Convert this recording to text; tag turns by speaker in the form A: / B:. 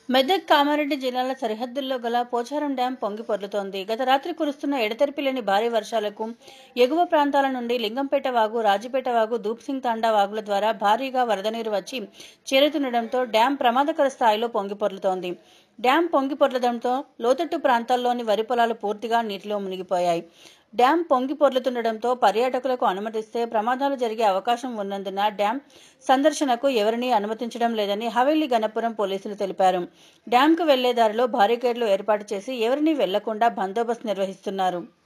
A: మెదక్ కామారెడ్డి జిల్లాల సరిహద్దుల్లో గల పోచారం డ్యాం పొంగి పొర్లుతోంది గత రాత్రి కురుస్తున్న ఎడతెరిపి లేని భారీ వర్షాలకు ఎగువ ప్రాంతాల నుండి లింగంపేట వాగు రాజపేట వాగు దూప్సింగ్ తాండా వాగుల ద్వారా భారీగా వరద నీరు వచ్చి చేరుతుండటంతో డ్యాం ప్రమాదకర స్థాయిలో పొంగి పొర్లుతోంది డ్యాం పొంగి పొర్లడంతో లోతట్టు ప్రాంతాల్లోని వరి పొలాలు పూర్తిగా నీటిలో మునిగిపోయాయి డ్యాం పొంగి పొర్లుతుండటంతో పర్యాటకులకు అనుమతిస్తే ప్రమాదాలు జరిగే అవకాశం ఉన్నందున డ్యాం సందర్శనకు ఎవరినీ అనుమతించడం లేదని హవేలీ గణపురం పోలీసులు తెలిపారు డ్యాంకు వెళ్లే దారిలో బారికేడ్లు ఏర్పాటు చేసి ఎవరినీ వెళ్లకుండా బందోబస్తు నిర్వహిస్తున్నారు